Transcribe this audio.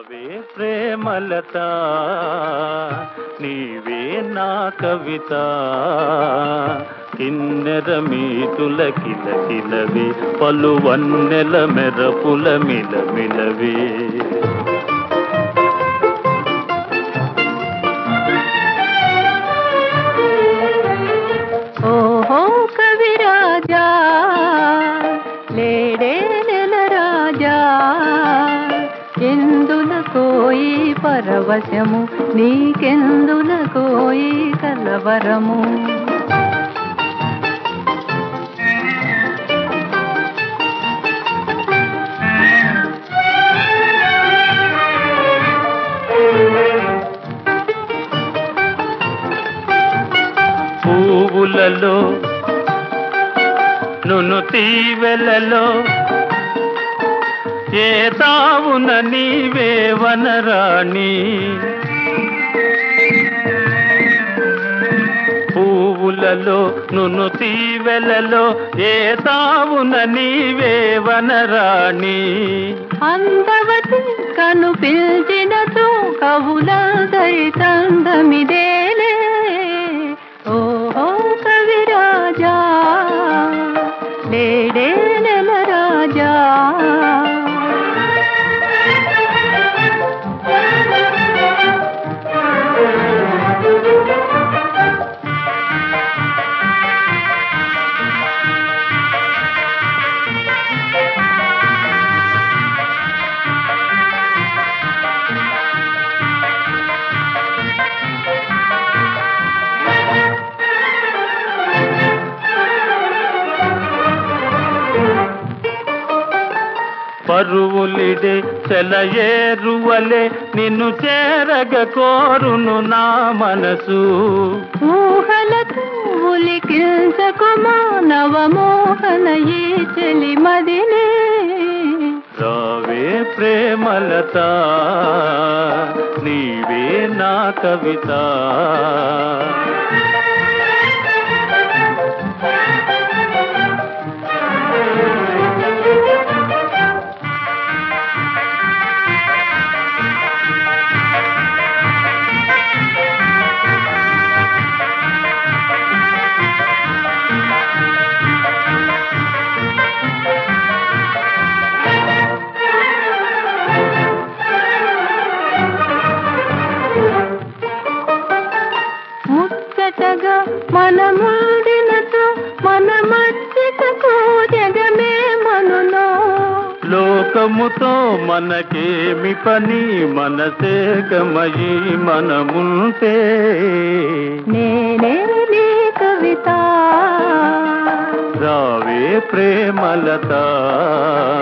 రావే ప్రేమలత నీవే నా కవిత కిన్నెర మీతుల కిలకిలవే పలు వన్నెల మెరపుల మిలమిలవే ఓహో కవిరాజా లేడే నెల రాజా ఎందుల కోయి పరవశము నీకెందుల కోయి కలవరము పువ్వులలో నును తీవెలలో ఏ తావున నీవే వనరాణి పువ్వులలో నును తీవెలలో ఏ తావున నీవే వనరాణి అందవతి కను పిలిచినతో కవులందరి తందమిదేలే ఓహో కవిరాజా లేడే నెల రాజా పరువులిడే చెలయేరువలే నిన్ను చేరగ కోరును నా మనసు ఊహలతో ఉలికించకు మానవ మోహన ఈ చెలి మదినే రావే ప్రేమలత నీవే నా కవిత ముచ్చటగా మనముడినతో మన మచ్చికకు జగమే మనునో లోకముతో మనకేమి పని మనసే గమయి మనముంటే నేనే నీ కవిత రావే ప్రేమలత